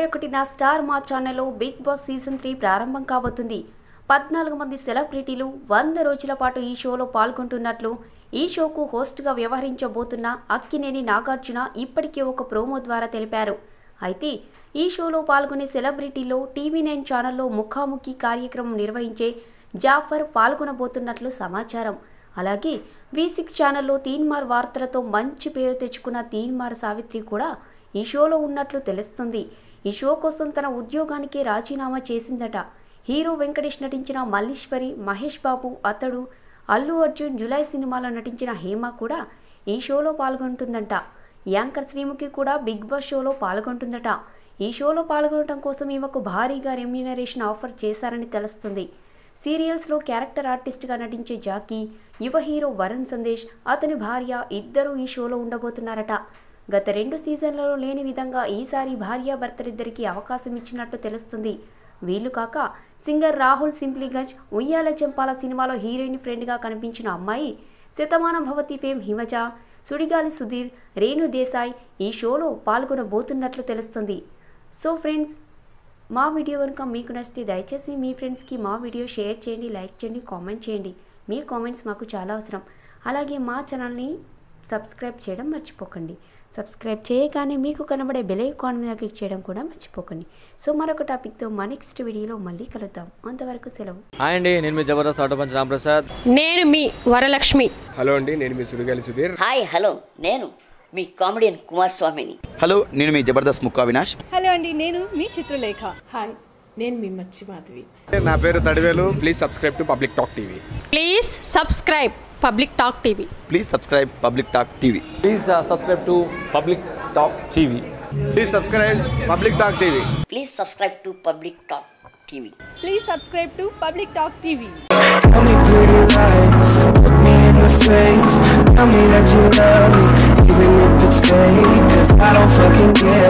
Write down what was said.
ఒకటిన స్టార్ మా ఛానల్లో బిగ్ బాస్ సీజన్ త్రీ ప్రారంభం కాబోతుంది పద్నాలుగు మంది సెలబ్రిటీలు వంద రోజుల పాటు ఈ షోలో పాల్గొంటున్నట్లు ఈ షోకు హోస్ట్గా వ్యవహరించబోతున్న అక్కినేని నాగార్జున ఇప్పటికే ఒక ప్రోమో ద్వారా తెలిపారు అయితే ఈ షోలో పాల్గొనే సెలబ్రిటీలో టీవీ నైన్ ఛానల్లో ముఖాముఖి కార్యక్రమం నిర్వహించే జాఫర్ పాల్గొనబోతున్నట్లు సమాచారం అలాగే వి సిక్స్ ఛానల్లో తీన్మార్ వార్తలతో మంచి పేరు తెచ్చుకున్న తీన్మార్ సావిత్రి కూడా ఈ షోలో ఉన్నట్లు తెలుస్తుంది ఈ షో కోసం తన ఉద్యోగానికి రాజీనామా చేసిందట హీరో వెంకటేష్ నటించిన మల్లీశ్వరి మహేష్ బాబు అతడు అల్లు అర్జున్ జులై సినిమాలో నటించిన హేమ కూడా ఈ షోలో పాల్గొంటుందంట యాంకర్ శ్రీముఖి కూడా బిగ్ బాస్ షోలో పాల్గొంటుందట ఈ షోలో పాల్గొనడం కోసం ఈమెకు భారీగా రెమ్యూనరేషన్ ఆఫర్ చేశారని తెలుస్తుంది సీరియల్స్లో క్యారెక్టర్ ఆర్టిస్ట్గా నటించే జాకీ యువ హీరో వరుణ్ సందేశ్ అతని భార్య ఇద్దరూ ఈ షోలో ఉండబోతున్నారట గత రెండు సీజన్లలో లేని విధంగా ఈసారి భార్యాభర్తలిద్దరికీ అవకాశం ఇచ్చినట్టు తెలుస్తుంది వీళ్ళు కాక సింగర్ రాహుల్ సింప్లీగంజ్ ఉయ్యాల చెంపాల సినిమాలో హీరోయిన్ ఫ్రెండ్గా కనిపించిన అమ్మాయి శతమానం భవతి ఫేమ్ హిమజ సుడిగాలి సుధీర్ రేణు దేశాయ్ ఈ షోలో పాల్గొనబోతున్నట్లు తెలుస్తుంది సో ఫ్రెండ్స్ మా వీడియో కనుక మీకు నచ్చితే దయచేసి మీ ఫ్రెండ్స్కి మా వీడియో షేర్ చేయండి లైక్ చేయండి కామెంట్ చేయండి మీ కామెంట్స్ మాకు చాలా అవసరం అలాగే మా ఛానల్ని సబ్స్క్రైబ్ చేయడం మర్చిపోకండి సబ్స్క్రైబ్ చేయగానే మీకు కనబడే బెల్ ఐకాన్ మీద క్లిక్ చేయడం కూడా మర్చిపోకండి సో మరొక టాపిక్తో మా నెక్స్ట్ వీడియోలో మళ్ళీ కలుద్దాం అంతవరకు సెలవు హాయ్ అండి నేను మీ జబర్దస్త్ ఆటో పంచ్ రాంప్రసాద్ నేను మీ వరలక్ష్మి హలో అండి నేను మీ సుడిగాలి సుధీర్ హాయ్ హలో నేను మీ కామెడియన్ కుమార్ స్వామిని హలో నేను మీ జబర్దస్త్ ముక్కా వినాష్ హలో అండి నేను మీ చిత్రలేఖ హాయ్ నేను మీ మచ్చి మాధవి నా పేరు Tadivelu please subscribe to public talk TV please subscribe public talk TV please subscribe public talk TV please subscribe to public talk TV please subscribe public talk TV please subscribe to public talk TV please subscribe to public talk TV Tell me pretty lies, look me in the face. Tell me that you love me, even if it's fake. Cause I don't fucking care.